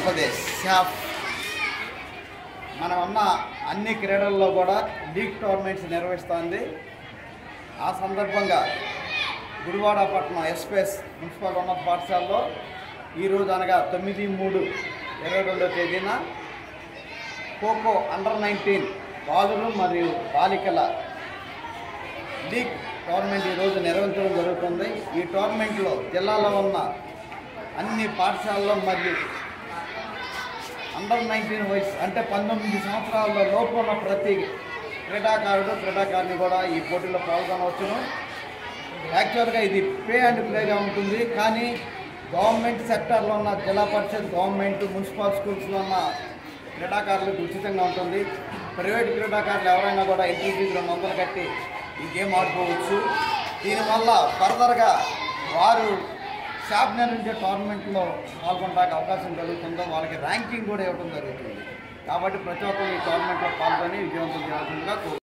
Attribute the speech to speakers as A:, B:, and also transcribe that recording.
A: Andhra Pradesh SAFF మనం ఉన్న అన్ని క్రీడల్లో కూడా లీగ్ టోర్నమెంట్స్ నిర్వహిస్తోంది ఆ సందర్భంగా గుడివాడ పట్టణం ఎస్పీఎస్ మున్సిపల్ ఉన్నత పాఠశాలలో ఈరోజు అనగా తొమ్మిది మూడు ఇరవై రెండో తేదీన ఖోఖో అండర్ నైన్టీన్ బాలురు మరియు బాలికల లీగ్ టోర్నమెంట్ ఈరోజు నిర్వహించడం జరుగుతుంది ఈ టోర్నమెంట్లో జిల్లాలో ఉన్న అన్ని పాఠశాలల్లో మరియు అండర్ నైన్టీన్ వయసు అంటే పంతొమ్మిది సంవత్సరాల లోపు ఉన్న ప్రతి క్రీడాకారుడు క్రీడాకారిణి కూడా ఈ పోటీలో పాల్గొనవచ్చును యాక్చువల్గా ఇది పే అండ్ ప్లేగా ఉంటుంది కానీ గవర్నమెంట్ సెక్టార్లో ఉన్న జిల్లా పరిషత్ గవర్నమెంట్ మున్సిపల్ స్కూల్స్లో ఉన్న క్రీడాకారులకు ఉచితంగా ఉంటుంది ప్రైవేట్ క్రీడాకారులు ఎవరైనా కూడా ఎంట్రీ ఫీజు రెండు వందలు కట్టి ఈ గేమ్ ఆడుకోవచ్చు దీనివల్ల ఫర్దర్గా వారు షాప్ నిర్వహించే టోర్నమెంట్లో పాల్గొనడానికి అవకాశం కలుగుతుందో వాళ్ళకి ర్యాంకింగ్ కూడా ఇవ్వడం జరుగుతుంది కాబట్టి ప్రతి ఒక్కరు ఈ టోర్నమెంట్లో పాల్గొని విజయవంతం చేయాల్సిందిగా కోరు